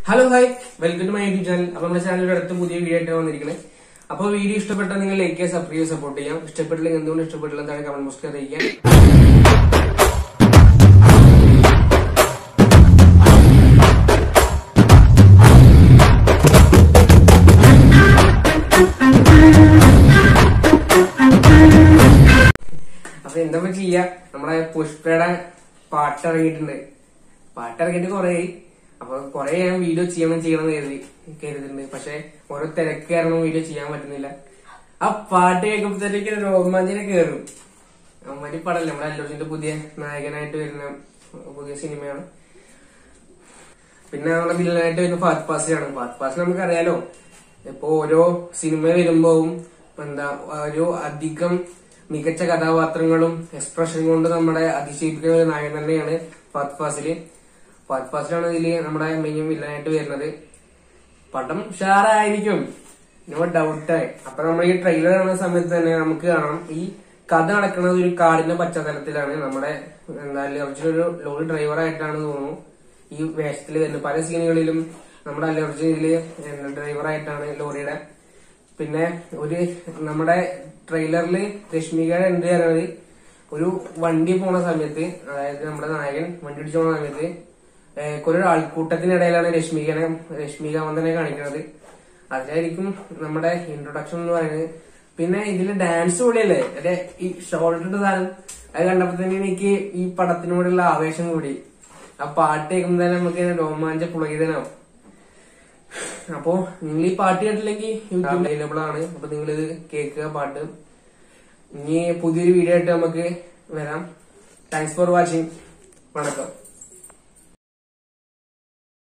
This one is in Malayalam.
hello hi welcome to my YouTube channel അപ്പൊ നമ്മുടെ ചാനലിന്റെ അടുത്ത് പുതിയ വീഡിയോ ആയിട്ട് വന്നിരിക്കുന്നത് അപ്പോൾ വീഡിയോ ഇഷ്ടപ്പെട്ടാൽ നിങ്ങൾ ലൈക്ക് ചെയ്യുക സബ്സ്ക്രൈബ് ചെയ്യുക സപ്പോർട്ട് ചെയ്യാം ഇഷ്ടപ്പെട്ടില്ലെങ്കിൽ എന്തുകൊണ്ട് ഇഷ്ടപ്പെട്ടില്ല എന്താണ് കമന്റ് ബോക്സിൽ അറിയിക്കാൻ അപ്പൊ എന്താ ഇപ്പൊ ചെയ്യാ നമ്മുടെ പുഷ്പയുടെ പാട്ട് ഇറങ്ങിയിട്ടുണ്ട് പാട്ട് ഇറങ്ങിയിട്ട് കൊറേ അപ്പൊ കൊറേ ഞാൻ വീഡിയോ ചെയ്യണം ചെയ്യണം എന്ന് കരുതി കരുതുന്നുണ്ട് പക്ഷെ ഓരോ തിരക്ക് കാരണം വീഡിയോ ചെയ്യാൻ പറ്റുന്നില്ല ആ പാട്ട് കേൾക്കുമ്പോഴത്തേക്ക് രോമാഞ്ചനെ കേറും അമ്മരി പടല്ലേ നമ്മുടെ അല്ലോസിന്റെ പുതിയ നായകനായിട്ട് വരുന്ന പുതിയ സിനിമയാണ് പിന്നെ നമ്മുടെ വില്ലനായിട്ട് വരുന്ന ഫാത്ത് പാസിലാണ് ഫാത്ത് പാസ് നമുക്കറിയാലോ ഇപ്പൊ ഓരോ സിനിമ വരുമ്പോവും ഇപ്പൊ എന്താ ഒരു അധികം മികച്ച കഥാപാത്രങ്ങളും എക്സ്പ്രഷൻ കൊണ്ട് നമ്മുടെ അതിശയിപ്പിക്കുന്ന ഒരു നായകൻ തന്നെയാണ് ഫാത്ത് ഫാസില് ഫാത്ത് ഫാസിലാണ് ഇതില് നമ്മുടെ മെയിൻ വില്ലനായിട്ട് വരുന്നത് പടം ഉഷാറായിരിക്കും നോ ഡൗട്ട് അപ്പൊ നമ്മൾ ഈ ട്രെയിലർ കാണുന്ന സമയത്ത് തന്നെ നമുക്ക് കാണാം ഈ കഥ നടക്കുന്നത് ഒരു കാടിന്റെ പശ്ചാത്തലത്തിലാണ് നമ്മുടെ എന്താ അർജുൻ ഒരു ലോറി ഡ്രൈവറായിട്ടാണ് തോന്നുന്നു ഈ വേഷത്തിൽ വരുന്നത് പല സീനുകളിലും നമ്മുടെ അല്ലു അർജുൻ ഇതില് ഡ്രൈവറായിട്ടാണ് ലോറിയുടെ പിന്നെ ഒരു നമ്മുടെ ട്രെയിലറിൽ രശ്മികയുടെ എന്ത് പറയുന്നത് ഒരു വണ്ടി പോണ സമയത്ത് അതായത് നമ്മുടെ നായകൻ വണ്ടി ഇടിച്ചു പോണ സമയത്ത് ഏഹ് കുറെ ആൾക്കൂട്ടത്തിനിടയിലാണ് രശ്മികനെ രശ്മിക വന്ദനെ കാണിക്കുന്നത് അതിലായിരിക്കും നമ്മുടെ ഇൻട്രൊഡക്ഷൻ എന്ന് പറയുന്നത് പിന്നെ ഇതില് ഡാൻസ് കൂടിയല്ലേ അല്ലെ ഈ ഷോൾഡർ സാധനം അത് കണ്ടപ്പോ തന്നെ എനിക്ക് ഈ പടത്തിനോടുള്ള ആവേശം കൂടി ആ പാട്ട് കേൾക്കുമ്പോൾ തന്നെ നമുക്ക് ഇങ്ങനെ രോമാഞ്ച പുളകിതനാവും അപ്പോ നിങ്ങൾ ഈ പാട്ട് കേട്ടില്ലെങ്കിൽ യൂട്യൂബ് അവൈലബിൾ ആണ് അപ്പൊ നിങ്ങൾ ഇത് കേൾക്കുക പാട്ട് ഇനി പുതിയൊരു വീഡിയോ ആയിട്ട് നമുക്ക് വരാം താങ്ക്സ് ഫോർ വാച്ചിങ് വണക്കം